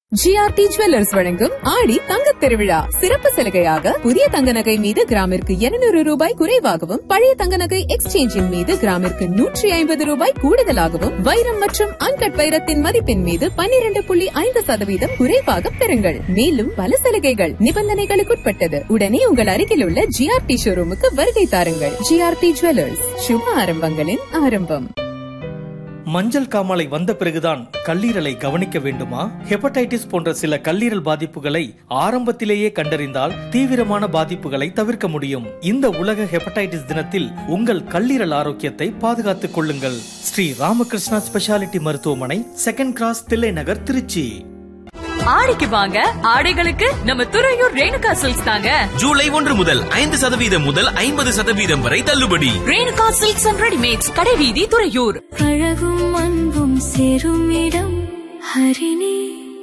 GRT jewellers வழங்கும் ஆடி தங்கத் திருவிழா சிறப்பு சலுகையாக புதிய தங்க நகை மீது கிராமிற்கு 200 ரூபாய் குறைவாகவும் பழைய தங்க நகை எக்ஸ்சேஞ்சின் மீது கிராமிற்கு நூற்றி ஐம்பது ரூபாய் கூடுதலாகவும் வைரம் மற்றும் அன்கட் வைரத்தின் மதிப்பின் மீது 12.5% புள்ளி ஐந்து சதவீதம் குறைவாக பெறுங்கள் மேலும் பல சலுகைகள் நிபந்தனைகளுக்குட்பட்டது உடனே உங்கள் அருகில் உள்ள ஜிஆர்டி ஷோரூமுக்கு வருகை தாருங்கள் ஜிஆர்டி ஜுவல்லர்ஸ் சுப ஆரம்பங்களின் ஆரம்பம் மஞ்சள் காமாலை வந்த பிறகுதான் கல்லீரலை கவனிக்க வேண்டுமா ஹெப்படைட்டிஸ் போன்ற சில கல்லீரல் பாதிப்புகளை ஆரம்பத்திலேயே கண்டறிந்தால் தீவிரமான பாதிப்புகளை தவிர்க்க முடியும் இந்த உலக ஹெப்படைட்டிஸ் தினத்தில் உங்கள் கல்லீரல் ஆரோக்கியத்தை பாதுகாத்துக் கொள்ளுங்கள் ஸ்ரீ ராமகிருஷ்ணா ஸ்பெஷாலிட்டி மருத்துவமனை செகண்ட் கிராஸ் தில்லை நகர் திருச்சி ஆடிக்கு வாங்க ஆடைகளுக்கு நம்ம துறையூர் ரேணுகா சில்க்ஸ் தாங்க ஜூலை ஒன்று முதல் ஐந்து சதவீதம் முதல் ஐம்பது சதவீதம் வரை தள்ளுபடி ரேணுகா சில்க்ஸ் அண்ட் ரெடிமேட்ஸ் கடைவீதி துறையூர் அழகும் அன்பும் சேரும் இடம் ஹரிணி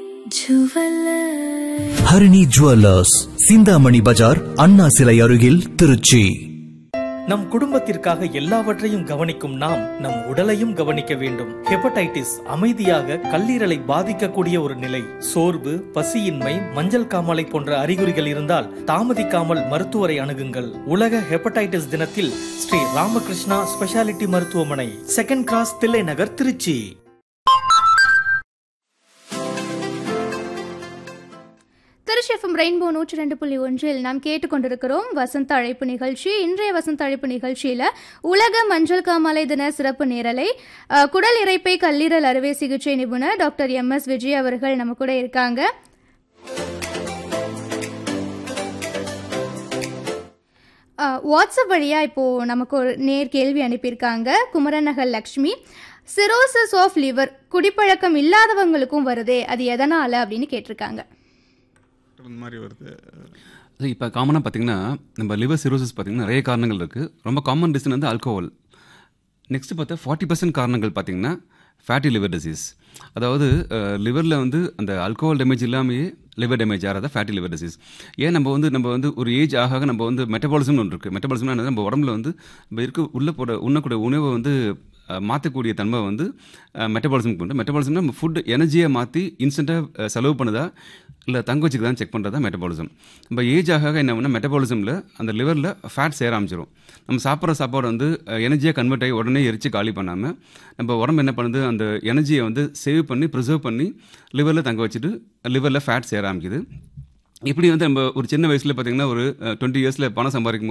ஜுவல்லர் ஹரிணி ஜுவல்லர்ஸ் சிந்தாமணி பஜார் அண்ணா சிலை அருகில் திருச்சி நம் குடும்பத்திற்காக எல்லாவற்றையும் கவனிக்கும் நாம் நம் உடலையும் கவனிக்க வேண்டும் ஹெப்படைட்டிஸ் அமைதியாக கல்லீரலை பாதிக்கக்கூடிய ஒரு நிலை சோர்வு பசியின்மை மஞ்சள் காமாலை போன்ற அறிகுறிகள் இருந்தால் தாமதிக்காமல் மருத்துவரை அணுகுங்கள் உலக ஹெப்படைட்டிஸ் தினத்தில் ஸ்ரீ ராமகிருஷ்ணா ஸ்பெஷாலிட்டி மருத்துவமனை second cross Thillai Nagar Trichy Trichy FM rainbow நூற்றி ரெண்டு புள்ளி ஒன்றில் நாம் கேட்டுக்கொண்டிருக்கிறோம் வசந்த அழைப்பு நிகழ்ச்சி இன்றைய வசந்த அழைப்பு நிகழ்ச்சியில் உலக மஞ்சள் காமாலை தின சிறப்பு நேரலை அஹ், குடல் இரைப்பை கல்லீரல் அறுவை சிகிச்சை நிபுணர் டாக்டர் எம் எஸ் விஜய் அவர்கள் நம்ம கூட இருக்காங்க அஹ், வாட்ஸ்அப் வழியாக இப்போது நமக்கு ஒரு நேர் கேள்வி அனுப்பியிருக்காங்க Kumaranagar Lakshmi cirrhosis of liver குடிப்பழக்கம் இல்லாதவங்களுக்கும் வருதே அது எதனால் அப்படின்னு கேட்டிருக்காங்க இந்த மாதிரி வருது ஸோ இப்போ காமனாக பார்த்தீங்கன்னா நம்ம லிவர் சிரோசிஸ் பார்த்தீங்கன்னா நிறைய காரணங்கள் இருக்குது ரொம்ப காமன் ரீசன் வந்து ஆல்கோஹால் நெக்ஸ்ட் பார்த்தா ஃபார்ட்டி பர்சன்ட் காரணங்கள் பார்த்தீங்கன்னா ஃபேட்டி லிவர் டிசீஸ் அதாவது லிவரில் வந்து அந்த ஆல்கோஹால் டேமேஜ் இல்லாமையே லிவர் டேமேஜ் ஆகிறதா ஃபேட்டி லிவர் டிசீஸ் ஏன் நம்ம வந்து நம்ம வந்து ஒரு ஏஜ் ஆக ஆக நம்ம வந்து மெட்டபாலிசம்னு ஒன்று இருக்குது மெட்டபாலிசம்னா என்னது? நம்ம உடம்புல வந்து நம்ம இருக்க உள்ள போகிற உண்ணக்கூடிய உணவை வந்து அஹ், மாற்றக்கூடிய தன்மை வந்து மெட்டபாலிசம் கொண்டு மெட்டபாலிசம்னா நம்ம ஃபுட் எனர்ஜியை மாற்றி இன்ஸ்டண்ட்டாக செலவு பண்ணுதா இல்லை தங்க வச்சுக்கிறதா செக் பண்ணுறதா மெட்டபாலிசம் நம்ம ஏஜ் ஆக ஆக என்ன பண்ணால் மெட்டபாலிசமில் அந்த லிவரில் ஃபேட் சேர ஆரம்பிச்சிடும் நம்ம சாப்பிட்ற சாப்பாடு வந்து எனர்ஜியாக கன்வெர்ட் ஆகி உடனே எரிச்சு காலி பண்ணாமல் நம்ம உடம்பு என்ன பண்ணுது அந்த எனர்ஜியை வந்து சேவ் பண்ணி ப்ரிசர்வ் பண்ணி லிவரில் தங்க வச்சுட்டு லிவரில் ஃபேட் சேர ஆரம்பிக்குது இப்படி வந்து நம்ம ஒரு சின்ன வயசில் பார்த்தீங்கன்னா ஒரு டுவெண்ட்டி இயர்ஸில் பணம் சம்பாதிக்கும்